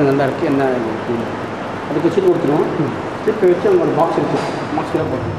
சொல்லுங்கள் இந்த இடத்துக்கு என்ன இது. அதுக்கு சீட்டு கொடுத்துருவோம் சீட்டை வச்சு அவங்க ஒரு பாக்ஸ் இருக்குது பாக்ஸில் போட்டுருவோம்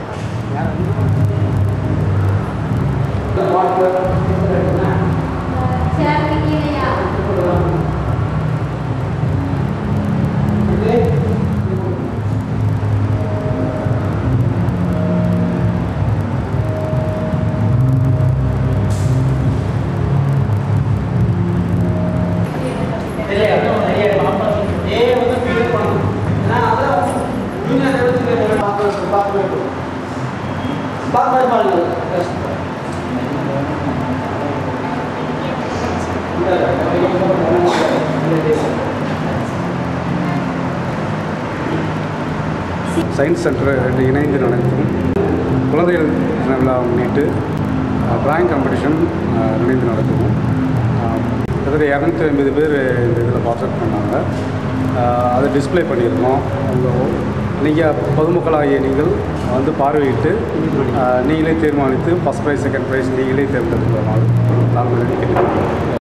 சயின்ஸ் சென்டர் ரெண்டு இணைந்து நடக்கும் குழந்தைகள் தின விழா முன்னிட்டு டிராயிங் காம்படிஷன் இணைந்து நடத்துவோம் அஹ், கிட்டத்தட்ட இரநூத்தி ஐம்பது பேர் இந்த இதில் பார்ட்டிசிபேட் பண்ணாங்க அஹ், அதை டிஸ்ப்ளே பண்ணியிருக்கோம் உங்க நீங்கள் பொதுமக்களாகிய நீங்கள் வந்து பார்வையிட்டு அஹ், நீங்களே தீர்மானித்து ஃபஸ்ட் ப்ரைஸ் செகண்ட் ப்ரைஸ் நீங்களே தேர்ந்தெடுக்கலாம் நாங்கள் கேட்டுக்கிறோம்